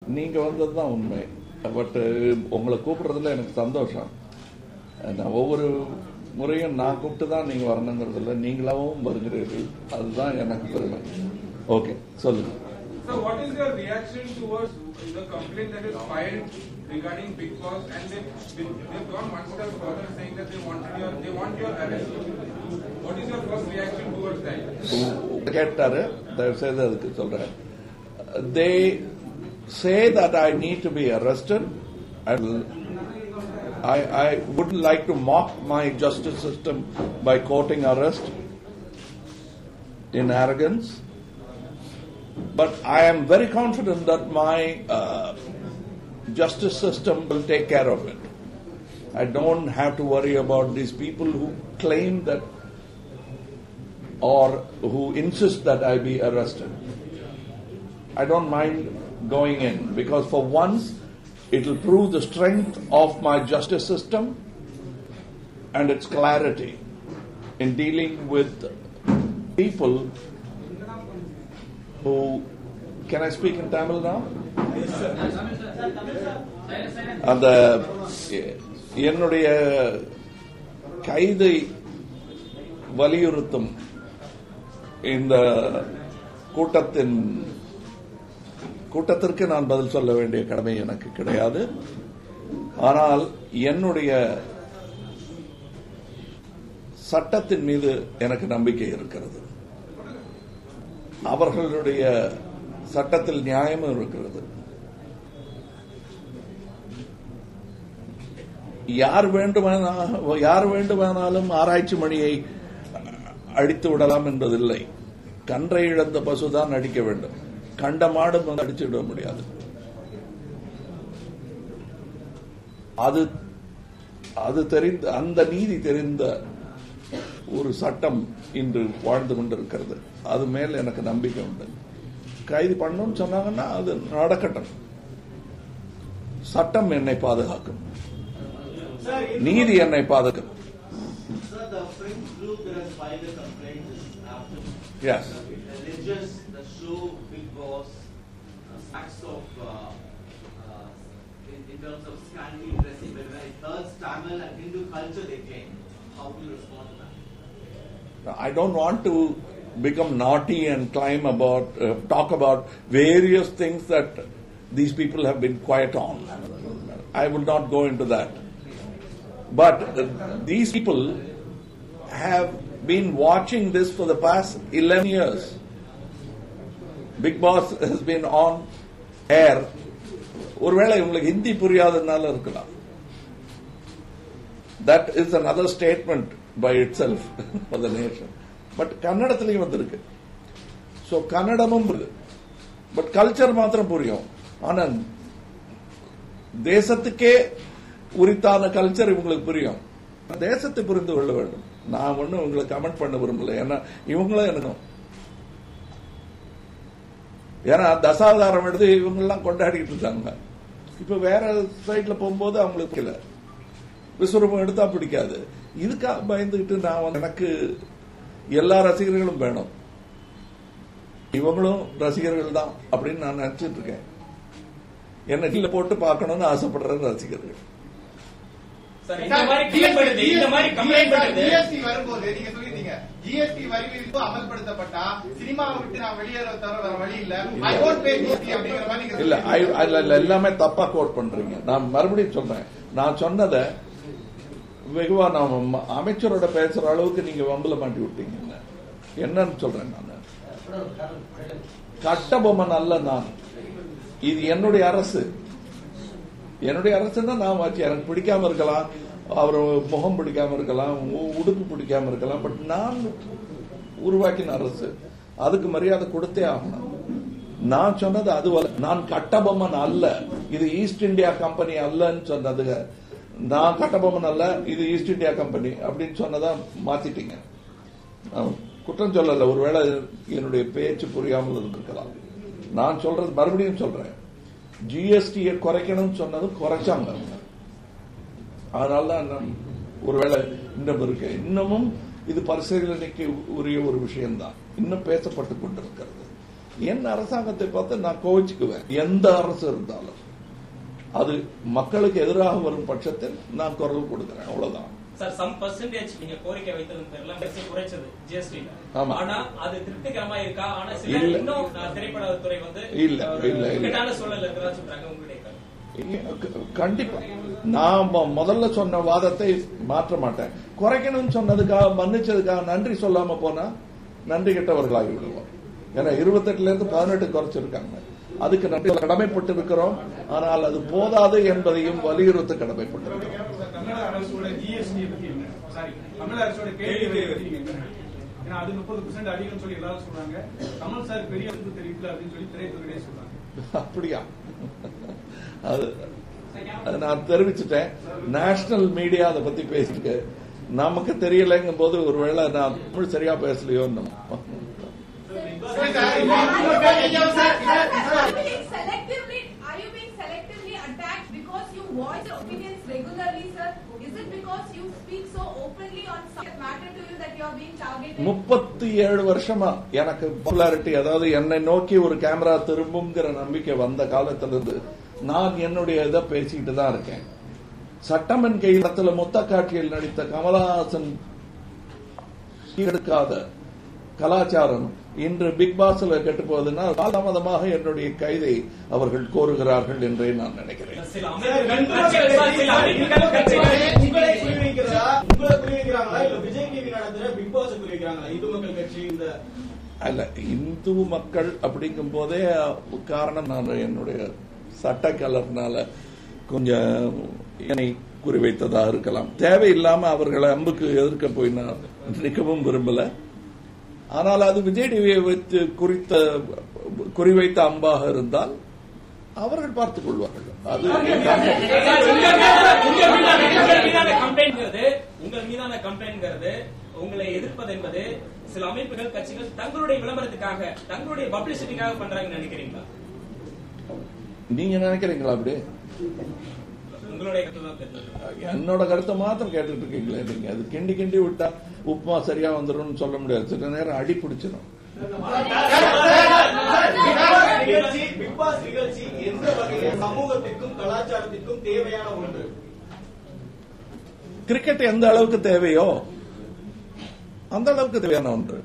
நீங்க வந்தது தான் உண்மை பட் உங்களை கூப்பிடுறதுல எனக்கு சந்தோஷம் நான் ஒவ்வொரு முறையும் நான் கூப்பிட்டு தான் நீங்க வரணுங்கிறதுல நீங்களாவும் வருகிறீர்கள் அதுதான் எனக்கு பெருமை ஓகே சொல்லுங்க So what is your reaction towards the complaint that is filed regarding Big Boss and they, they, they've gone one step further saying that they wanted your, they want your arrest. What is your first reaction towards that? கேட்டாரு தயவு செய்து அதுக்கு சொல்றேன் they say that I need to be arrested I, I wouldn't like to mock my justice system by quoting arrest in arrogance. But I am very confident that my uh, justice system will take care of it. I don't have to worry about these people who claim that or who insist that I be arrested. I don't mind going in because for once it will prove the strength of my justice system and its clarity in dealing with people who. Can I speak in Tamil now? அந்த என்னுடைய கைதை வலியுறுத்தும் இந்த கூட்டத்தின் கூட்டத்திற்கு நான் பதில் சொல்ல வேண்டிய கடமை எனக்கு கிடையாது ஆனால் என்னுடைய சட்டத்தின் மீது எனக்கு நம்பிக்கை இருக்கிறது அவர்களுடைய சட்டத்தில் நியாயமும் இருக்கிறது யார் வேண்டுமானா யார் வேண்டுமானாலும் ஆராய்ச்சி மணியை அடித்து விடலாம் என்பதில்லை கன்றை இழந்த பசுதான் அடிக்க வேண்டும் கண்ட மாடு வந்து அடிச்சு விட முடியாது அது அது தெரிந்த அந்த நீதி தெரிந்த ஒரு சட்டம் இன்று வாழ்ந்து கொண்டிருக்கிறது அது மேல் எனக்கு நம்பிக்கை உண்டு கைது பண்ணணும்னு சொன்னாங்கன்னா அது நடக்கட்டும் சட்டம் என்னை பாதுகாக்கும் நீதி என்னை பாதுகாக்கும் Sir, the French group that has filed a complaint is after Yes. it alleges the show Big Boss uh, acts of uh, uh, in, in terms of scantily dressing, but when it hurts Tamil and Hindu culture, they claim. How do you respond to that? I don't want to become naughty and climb about, uh, talk about various things that these people have been quiet on. I will not go into that. But uh, these people have been watching this for the past 11 years. Big Boss has been on air. ஒருவேளை உங்களுக்கு ஹிந்தி புரியாததுனால இருக்கலாம் that is another statement by itself for the nation but கன்னடத்திலையும் வந்திருக்கு so கன்னடமும் but culture மாத்திரம் புரியும் ஆனா தேசத்துக்கே உரித்தான கல்ச்சர் இவங்களுக்கு புரியும் தேசத்தை புரிந்து கொள்ள வேண்டும் நான் ஒன்றும் உங்களை கமெண்ட் பண்ண விரும்பல ஏன்னா இவங்களும் எனக்கும் ஏன்னா தசாவதாரம் எடுத்து இவங்கெல்லாம் கொண்டாடிட்டு இருக்காங்க இப்ப வேற சைட்ல போகும்போது அவங்களுக்கு பிடிக்கல விஸ்வரூபம் எடுத்தா பிடிக்காது இதுக்காக பயந்துகிட்டு நான் வந்து எனக்கு எல்லா ரசிகர்களும் வேணும் இவங்களும் ரசிகர்கள் தான் அப்படின்னு நான் நினைச்சிட்டு இருக்கேன் என்ன கீழே போட்டு பார்க்கணும்னு ஆசைப்படுற ரசிகர்கள் சார் இந்த மாதிரி கம்ப்ளைண்ட் பண்ணுது இந்த மாதிரி கம்ப்ளைண்ட் பண்ணுது ஜிஎஸ்டி வரும்போது நீங்க சொல்லிருந்தீங்க ஜிஎஸ்டி வரி விதிப்பு அமல்படுத்தப்பட்டா சினிமாவை விட்டு நான் வெளியேற தவிர வேற வழி இல்ல ஐ ஓன்ட் பே ஜிஎஸ்டி அப்படிங்கிற மாதிரி நீங்க இல்ல சொல்லிருந்தீங்க. I- இல்ல, இல்ல, எல்லாமே தப்பா கோட் பண்றீங்க நான் மறுபடியும் சொல்றேன் நான் சொன்னதை வெகுவா நான் ம- அமைச்சரோட பேசுற அளவுக்கு நீங்க வம்புல மாட்டி விட்டீங்க என்ன. என்னன்னு சொல்றேன் நான் கட்டபொம்மன் அல்ல நான் இது என்னுடைய அரசு என்னுடைய அரசுன்னா நான் வச்சு எனக்கு பிடிக்காம இருக்கலாம் அவர் முகம் பிடிக்காம இருக்கலாம் உ- உடுப்பு பிடிக்காம இருக்கலாம் பட் நான் உருவாக்கின அரசு அதுக்கு மரியாதை கொடுத்தே ஆகணும் நான் சொன்னது அது அல்ல. நான் கட்டபொம்மன் அல்ல இது ஈஸ்ட் இந்தியா கம்பெனி அல்லன்னு சொன்னது நான் கட்டபொம்மன் அல்ல இது ஈஸ்ட் இந்தியா கம்பெனி அப்படின்னு சொன்னதா மாத்திட்டீங்க நான் குற்றம் சொல்லல ஒருவேளை என்னுடைய பேச்சு புரியாமல் இருந்திருக்கலாம் நான் சொல்றது மறுபடியும் சொல்றேன் ஜிஎஸ்டியை குறைக்கணும்னு சொன்னது குறைச்சாங்க அதனால தான் நான் ஒருவேளை இன்னும் இருக்கு இன்னமும் இது பரிசீலனைக்கு உரிய ஒரு விஷயம்தான் இன்னும் பேசப்பட்டு கொண்டிருக்கிறது என் அரசாங்கத்தை பார்த்து நான் கோவிச்சுக்குவேன் எந்த அரசு இருந்தாலும் அது மக்களுக்கு எதிராக வரும் பட்சத்தில் நான் குரல் கொடுக்கிறேன் அவ்வளவுதான் சார் சம் பர்சன்டேஜ் நீங்க கோரிக்கை வைத்ததன் பேர்ல வரிசை குறைச்சது ஜிஎஸ்டி ஆமா. ஆனா அது திருப்திகரமா இருக்கா ஆனா சில இல்ல. இன்னும் அஹ், திரைப்படத்துறை வந்து இல்ல, ஒரு இல்ல, இல்ல. இக்கட்டான சூழல் இருக்கிறதா சொல்றாங்க உங்களுடைய கருத்து. க- கண்டிப்பா நான் மொ- முதல்ல சொன்ன வாதத்தை மாற்ற மாட்டேன் குறைக்கணும்னு சொன்னதுக்காக மன்னிச்சதுக்காக நன்றி சொல்லாம போனா நன்றி கெட்டவர்களாகி விடுவோம் ஏன்னா இருபத்தெட்டுல இருந்து பதினெட்டு குறைச்சிருக்காங்க அதுக்கு நன்றி கடமைப்பட்டு இருக்கிறோம் ஆனால் அது போதாது என்பதையும் வலியுறுத்த கடமைப்பட்டிருக்கிறோம் தமிழக அரசோட ஜிஎஸ்டி பத்தி என்ன சாரி தமிழக அரசோட கேள்வி பத்தி நீங்க என்ன நினைக்கிறீங்க? ஏன்னா அது முப்பது பர்சன்ட் அதிகம் சொல்லி எல்லாரும் சொல்றாங்க கமல் சார் பெரிய அளவுக்கு தெரிவிக்கல அப்படின்னு சொல்லி திரைத்துறையே சொல்றாங்க அப்படியா அது அது நான் தெரிவிச்சுட்டேன் நேஷனல் மீடியா அதை பத்தி பேசிட்டு நமக்கு தெரியலைங்கும் போது ஒருவேளை நான் தமிழ் சரியா பேசலையோ சரி, சார், இப்போ இன்னொரு கேள்வி ஐயா, sir, sir, Are sir. you being selectively, are you being selectively attacked because you voice your opinions regularly, sir? Is it because you speak so openly on some matter to you that you are being targeted? முப்பத்தி ஏழு வருஷமா எனக்கு popularity அதாவது என்னை நோக்கி ஒரு camera திரும்புங்கிற நம்பிக்கை வந்த காலத்திலிருந்து நான் என்னுடைய இதை பேசிக்கிட்டு தான் இருக்கேன் சட்டமன் கையிடத்துல மொத்த காட்சியில் நடித்த கமலஹாசன் எடுக்காத கலாச்சாரம் இன்று பிக் பாஸ்ல கெட்டு போவதுன்னா காலதாமதமாக என்னுடைய கைதை அவர்கள் கோருகிறார்கள் என்றே நான் நினைக்கிறேன் சில அமைப்புகள் கட்சிகள் சார், சில அமைப்புகள் கட்சிகள் உங்களை குறிவைக்கிறதா உங்களை குறிவைக்கிறாங்களா இல்ல விஜய் டிவி நடத்துற பிக் பாஸ் குறிவைக்கிறாங்களா இந்து மக்கள் கட்சி இந்த அல்ல இந்து மக்கள் அப்படிங்கும் போதே காரணம் நான் என்னுடைய சட்ட கலர்னால கொஞ்சம் என்னை குறிவைத்ததா இருக்கலாம் தேவையில்லாம அவர்களை அம்புக்கு எதிர்க்க போய் நான் நிற்கவும் விரும்பல ஆனால் அது விஜய் டிவியை வைத்து குறித்த குறிவைத்த அம்பாக இருந்தால் அவர்கள் பார்த்துக் கொள்வார்கள் அது சார், உங்க மீதான- உங்க மீதான- உங்கள் மீதான கம்ப்ளைண்ட்ங்கிறது உங்கள் மீதான கம்ப்ளைண்ட்ங்கிறது உங்களை எதிர்ப்பது என்பது சில அமைப்புகள் கட்சிகள் தங்களுடைய விளம்பரத்துக்காக தங்களுடைய பப்ளிசிட்டிக்காக பண்றாங்கன்னு நினைக்கிறீங்களா நீங்க நினைக்கிறீங்களா அப்படி உங்களுடைய கருத்து தான் தெரிஞ்சது என்னோட கருத்தை மாத்திரம் கேட்டுட்டு இருக்கீங்களே நீங்க அது கிண்டி கிண்டி விட்டா உப்புமா சரியா வந்துரும்னு சொல்ல முடியாது சில நேரம் அடி பிடிச்சிடும் நிகழ்ச்சி பிக் பாஸ் நிகழ்ச்சி எந்த வகையில் சமூகத்திற்கும் கலாச்சாரத்திற்கும் தேவையான ஒன்று கிரிக்கெட் எந்த அளவுக்கு தேவையோ அந்த அளவுக்கு தேவையான ஒன்று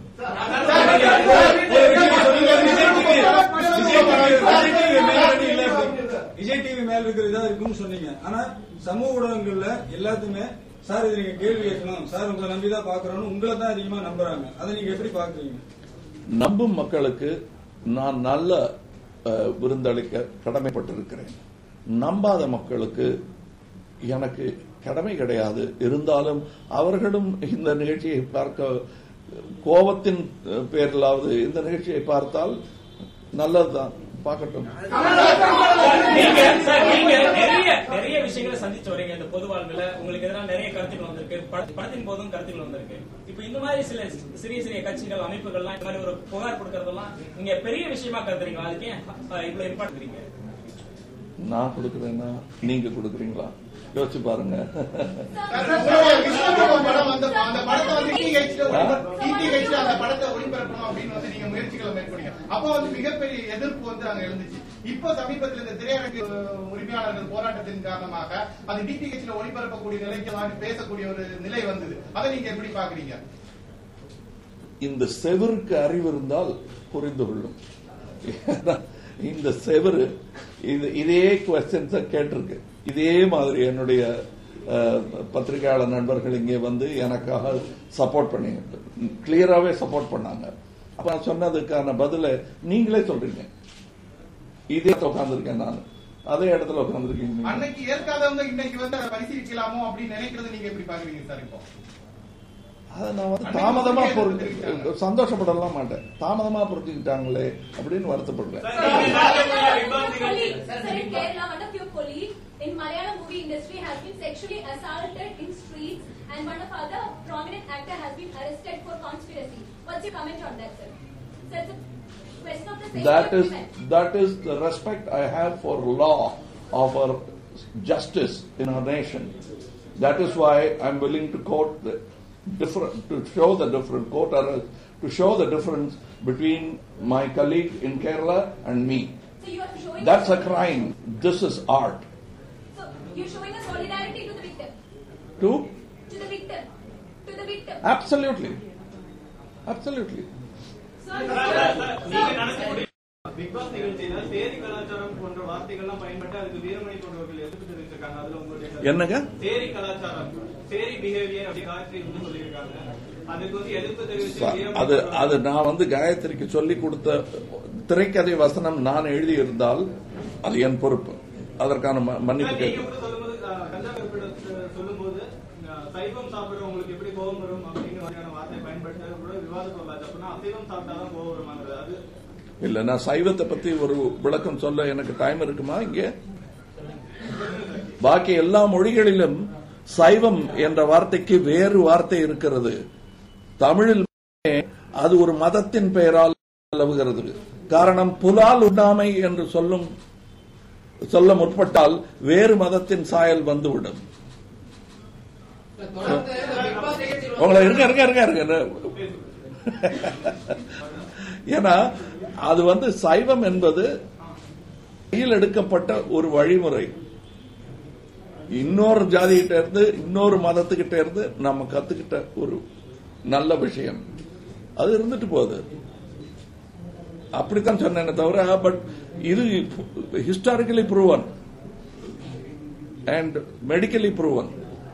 விஜய் டிவி மேல இருக்கிற இதா இருக்கும்னு சொன்னீங்க ஆனா சமூக ஊடகங்கள்ல எல்லாத்துமே சார் இது நீங்க கேள்வி கேட்கணும் சார் உங்களை நம்பிதான் பாக்குறோம்னு உங்களை தான் அதிகமா நம்புறாங்க அதை நீங்க எப்படி பாக்குறீங்க நம்பும் மக்களுக்கு நான் நல்ல அஹ், விருந்தளிக்க கடமைப்பட்டிருக்கிறேன் நம்பாத மக்களுக்கு எனக்கு கடமை கிடையாது இருந்தாலும் அவர்களும் இந்த நிகழ்ச்சியை பார்க்க கோபத்தின் அஹ், பேரிலாவது இந்த நிகழ்ச்சியை பார்த்தால் நல்லதுதான் பார்க்கட்டும் நீங்க சார் நீங்க நிறைய நிறைய விஷயங்களை சந்திச்சு வரீங்க இந்த பொது வாழ்வுல உங்களுக்கு எதிராக நிறைய கருத்துக்கள் வந்திருக்கு பட- படத்தின் போதும் கருத்துக்கள் வந்திருக்கு இப்ப இந்த மாதிரி சில சிறிய சிறிய கட்சிகள் அமைப்புகள்லாம் இந்த மாதிரி ஒரு புகார் கொடுக்கறதெல்லாம் நீங்க பெரிய விஷயமா கருதுறீங்களா அதுக்கு ஏன் அஹ், இவ்வளவு இம்பார்ட் நான் கொடுக்கறேன்னா நீங்க கொடுக்குறீங்களா யோசிச்சு பாருங்க விஸ்வரூபம் படம் வந்த அந்த படத்தை வந்து டிடிஹெச்ல டிடிஹெச்ல அந்த படத்தை ஒளிபரப்பணும் அப்படின்னு வந்து நீங்க முயற்சிகளை மேற்கொண்டீங்க அப்போ வந்து மிகப்பெரிய எதிர்ப்பு வந்து அங்க எழுந்துச்சு இப்போ சமீபத்தில் இந்த திரையரங்கு அஹ், உரிமையாளர்கள் போராட்டத்தின் காரணமாக அது டிடிஹெச்ல ஒளிபரப்பக்கூடிய நிலைக்கு மாதிரி பேசக்கூடிய ஒரு நிலை வந்தது அதை நீங்க எப்படி பாக்குறீங்க இந்த செவருக்கு அறிவு இருந்தால் புரிந்து கொள்ளும் இந்த செவரு இது இதே கொஸ்டின்ஸ கேட்டிருக்கு இதே மாதிரி என்னுடைய அஹ், பத்திரிகையாளர் நண்பர்கள் இங்கே வந்து எனக்காக சப்போர்ட் பண்ணி கிளியராகவே சப்போர்ட் பண்ணாங்க அப்ப நான் சொன்னதுக்கான பதில நீங்களே சொல்றீங்க இதே உட்காந்துருக்கேன் நான் அதே இடத்துல உட்காந்துருக்கீங்க அன்னைக்கு ஏற்காதவங்க இன்னைக்கு வந்து அதை பரிசீலிக்கலாமோ அப்படின்னு நினைக்கிறது நீங்க எப்படி பாக்குறீங்க சார் இப்போ அதை நான் வந்து தாமதமா புரிஞ்சு சந்தோஷப்படலாம் மாட்டேன் தாமதமா புரிஞ்சுக்கிட்டாங்களே அப்படின்னு வருத்தப்படுவேன் colleague, sir, in Kerala, one of your colleagues in Malayalam movie industry has been sexually assaulted in streets and one of other prominent actor has been arrested for conspiracy. What's your comment on that, sir? Sir, it's a question of the safety that of is women. that is the respect I have for law, of our justice in our nation. That is why I'm willing to quote the different to show the different quote arrest, to show the difference between my colleague in Kerala and me. So you are showing. That's a crime. This is art. So you're showing a solidarity to the victim. To? To the victim. To the victim. Absolutely. Absolutely. Sir, நீங்க நடத்தக்கூடிய big pass நிகழ்ச்சியில சேரி கலாச்சாரம் போன்ற வார்த்தைகள்லாம் பயன்பட்டு அதுக்கு வீரமணி போன்றவர்கள் எதிர்ப்பு தெரிவிச்சிருக்காங்க அதுல உங்களுடைய என்னங்க சேரி கலாச்சாரம் சேரி பிஹேவியர் அப்படி காயத்ரி வந்து சொல்லியிருக்காங்க அதுக்கு வந்து எதிர்ப்பு தெரிவிச்சு அது வீரமணி அது நான் வந்து காயத்ரிக்கு சொல்லிக் கொடுத்த திரைக்கதை வசனம் நான் எழுதியிருந்தால் அது என் பொறுப்பு அதற்கான ம- மன்னிப்பு நீங்க கேட்கிறேன் கூட சொல்லும்போது அஹ், கஞ்சா கருப்பிடத்தை சொல்லும்போது அஹ், சைவம் சாப்பிடுறவங்களுக்கு எப்படி கோபம் வரும் அப்படிங்கிற மாதிரியான வார்த்தை பயன்படுத்த கூட விவாத பொருளாச்சு அப்படின்னா அசைவம் சாப்பிட்டாதான் கோபம் வருமாங்கிறது அது இல்ல நான் சைவத்தை பத்தி ஒரு விளக்கம் சொல்ல எனக்கு டைம் இருக்குமா இங்க பாக்கி எல்லா மொழிகளிலும் சைவம் என்ற வார்த்தைக்கு வேறு வார்த்தை இருக்கிறது தமிழில் மட்டுமே அது ஒரு மதத்தின் பெயரால் நிலவுகிறது காரணம் புலால் உண்ணாமை என்று சொல்லும் சொல்ல முற்பட்டால் வேறு மதத்தின் சாயல் வந்துவிடும் தொடர்ந்து இந்த பிக் பாஸ் நிகழ்ச்சியில் உங்களை இருங்க இருங்க இருங்க இருங்க ஏன்னா அது வந்து சைவம் என்பது கையில் எடுக்கப்பட்ட ஒரு வழிமுறை இன்னொரு ஜாதிகிட்ட இருந்து இன்னொரு மதத்துக்கிட்ட இருந்து நம்ம கத்துக்கிட்ட ஒரு நல்ல விஷயம் அது இருந்துட்டு போகுது அப்படித்தான் சொன்னேனே தவிர பட் இது historically proven and medically proven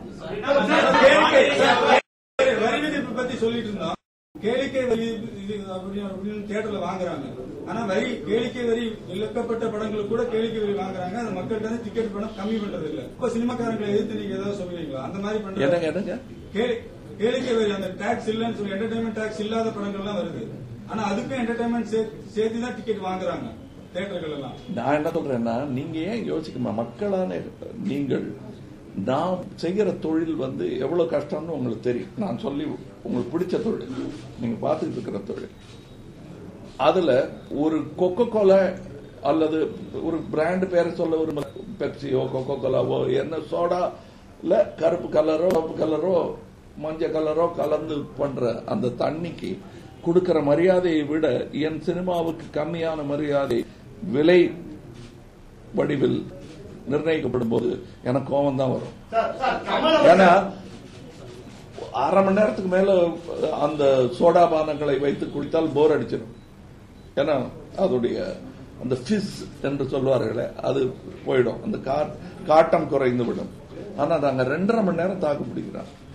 வரி விதிப்பு பத்தி சொல்லிட்டு இருந்தோம் கேளிக்கை வரி இது அப்படின்னு அப்படின்னு தியேட்டர்ல வாங்குறாங்க ஆனா வரி கேளிக்கை வரி விலக்கப்பட்ட படங்களுக்கு கூட கேளிக்கை வரி வாங்குறாங்க அந்த மக்கள்கிட்ட இருந்து டிக்கெட் பணம் கம்மி பண்றது இல்ல இப்ப சினிமாக்காரங்களை எதிர்த்து நீங்க ஏதாவது சொல்லுவீங்களா அந்த மாதிரி பண்றது என்னங்க என்னங்க கேளி- கேளிக்கை வரி அந்த டாக்ஸ் இல்லன்னு சொல்லி என்டர்டைன்மெண்ட் டாக்ஸ் இல்லாத படங்கள்லாம் வருது ஆனா அதுக்கும் என்டர்டைன்மெண்ட் சேர்த்து தான் டிக்கெட் வாங்குறாங்க தியேட்டர்கள் எல்லாம் நான் என்ன சொல்றேன்னா நீங்க ஏன் யோசிக்கமா மக்களான நீங்கள் நான் செய்கிற தொழில் வந்து எவ்வளவு கஷ்டம்னு உங்களுக்கு தெரியும் நான் சொல்லி உங்களுக்கு பிடிச்ச தொழில் நீங்க பார்த்துட்டு இருக்கிற தொழில் அதுல ஒரு கொக்கோ கோலா அல்லது ஒரு பிராண்ட் பேரை சொல்ல ஒரு பெப்சியோ கொக்கோ கோலாவோ என்ன சோடால கருப்பு கலரோ கருப்பு கலரோ மஞ்சள் கலரோ கலந்து பண்ற அந்த தண்ணிக்கு கொடுக்கிற மரியாதையை விட என் சினிமாவுக்கு கம்மியான மரியாதை விலை வடிவில் நிர்ணயிக்கப்படும் போது எனக்கு கோபம் தான் வரும் சார் சார் கமல் ஏன்னா அரை மணி நேரத்துக்கு மேல அந்த சோடா பானங்களை வைத்து குடித்தால் போர் அடிச்சிடும் ஏன்னா அதோடைய அந்த ஃபிஸ் என்று சொல்வார்களே அது போயிடும் அந்த கா- காட்டம் குறைந்து விடும் ஆனா நாங்க ரெண்டரை மணி நேரம் தாக்கு பிடிக்கிறோம்